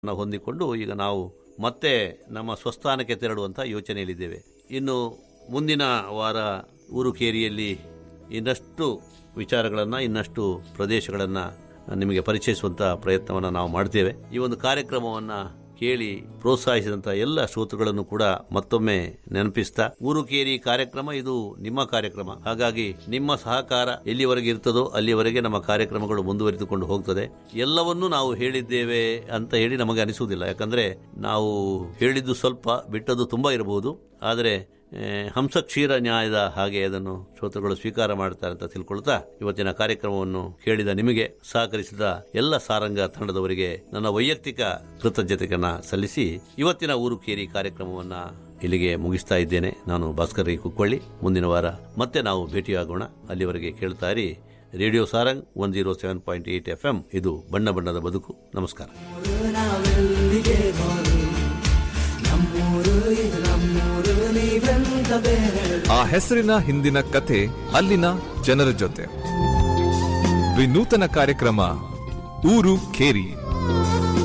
ನ ಹೊಂದಿಕೊಂಡು ಈಗ ನಾವು ಮತ್ತೆ ನಮ್ಮ ಸ್ವಸ್ಥಾನಕ್ಕೆ ತೆರಳುವಂತ ಯೋಚನೆಯಲ್ಲಿದ್ದೇವೆ ಇನ್ನು ಮುಂದಿನ ವಾರ ಊರುಕೇರಿಯಲ್ಲಿ ಇನ್ನಷ್ಟು ವಿಚಾರಗಳನ್ನು ಇನ್ನಷ್ಟು ಪ್ರದೇಶಗಳನ್ನು ನಿಮಗೆ ಪರಿಚಯಿಸುವಂತ ಪ್ರಯತ್ನವನ್ನು ನಾವು ಮಾಡ್ತೇವೆ ಈ ಒಂದು ಕಾರ್ಯಕ್ರಮವನ್ನು ಕೇಳಿ ಪ್ರೋತ್ಸಾಹಿಸಿದಂತ ಎಲ್ಲ ಶ್ರೋತೃಗಳನ್ನು ಕೂಡ ಮತ್ತೊಮ್ಮೆ ನೆನಪಿಸ್ತಾ ಊರುಕೇರಿ ಕಾರ್ಯಕ್ರಮ ಇದು ನಿಮ್ಮ ಕಾರ್ಯಕ್ರಮ ಹಾಗಾಗಿ ನಿಮ್ಮ ಸಹಕಾರ ಎಲ್ಲಿವರೆಗೆ ಇರ್ತದೋ ಅಲ್ಲಿವರೆಗೆ ನಮ್ಮ ಕಾರ್ಯಕ್ರಮಗಳು ಮುಂದುವರಿದುಕೊಂಡು ಹೋಗ್ತದೆ ಎಲ್ಲವನ್ನೂ ನಾವು ಹೇಳಿದ್ದೇವೆ ಅಂತ ಹೇಳಿ ನಮಗೆ ಅನಿಸುವುದಿಲ್ಲ ಯಾಕಂದ್ರೆ ನಾವು ಹೇಳಿದ್ದು ಸ್ವಲ್ಪ ಬಿಟ್ಟದ್ದು ತುಂಬಾ ಇರಬಹುದು ಆದರೆ ಆ, ಹಂಸ ಕ್ಷೀರ ನ್ಯಾಯದ ಹಾಗೆ ಅದನ್ನು ಶ್ರೋತೃಗಳು ಸ್ವೀಕಾರ ಮಾಡ್ತಾರೆ ಅಂತ ತಿಳ್ಕೊಳ್ತಾ ಇವತ್ತಿನ ಕಾರ್ಯಕ್ರಮವನ್ನು ಕೇಳಿದ ನಿಮಗೆ ಸಹಕರಿಸಿದ ಎಲ್ಲ ಸಾರಂಗ ತಂಡದವರಿಗೆ ನನ್ನ ವೈಯಕ್ತಿಕ ಕೃತಜ್ಞತೆಯನ್ನ ಸಲ್ಲಿಸಿ ಇವತ್ತಿನ ಊರು ಕೇರಿ ಕಾರ್ಯಕ್ರಮವನ್ನ ಇಲ್ಲಿಗೆ ಮುಗಿಸ್ತಾ ಇದ್ದೇನೆ ನಾನು ಭಾಸ್ಕರ್ ರೈ ಕುಕ್ಕೊಳ್ಳಿ ಮುಂದಿನ ವಾರ ಮತ್ತೆ ನಾವು ಭೇಟಿಯಾಗೋಣ ಅಲ್ಲಿವರೆಗೆ ಕೇಳ್ತಾ ಇರಿ radio Sarang one zero seven point eight F M ಇದು ಬಣ್ಣ ಬಣ್ಣದ ಬದುಕು ನಮಸ್ಕಾರ ನಾವೆಲ್ಲಿಗೆ ಹೋರು ನಮ್ಮೂರು ಇದು ನಮ್ಮೂರು ನೀವೆಂತ ಬೇರೆ ಆ ಹೆಸರಿನ ಹಿಂದಿನ ಕಥೆ ಅಲ್ಲಿನ ಜನರ ಜೊತೆ ವಿನೂತನ ಕಾರ್ಯಕ್ರಮ ಊರು ಖೇರಿ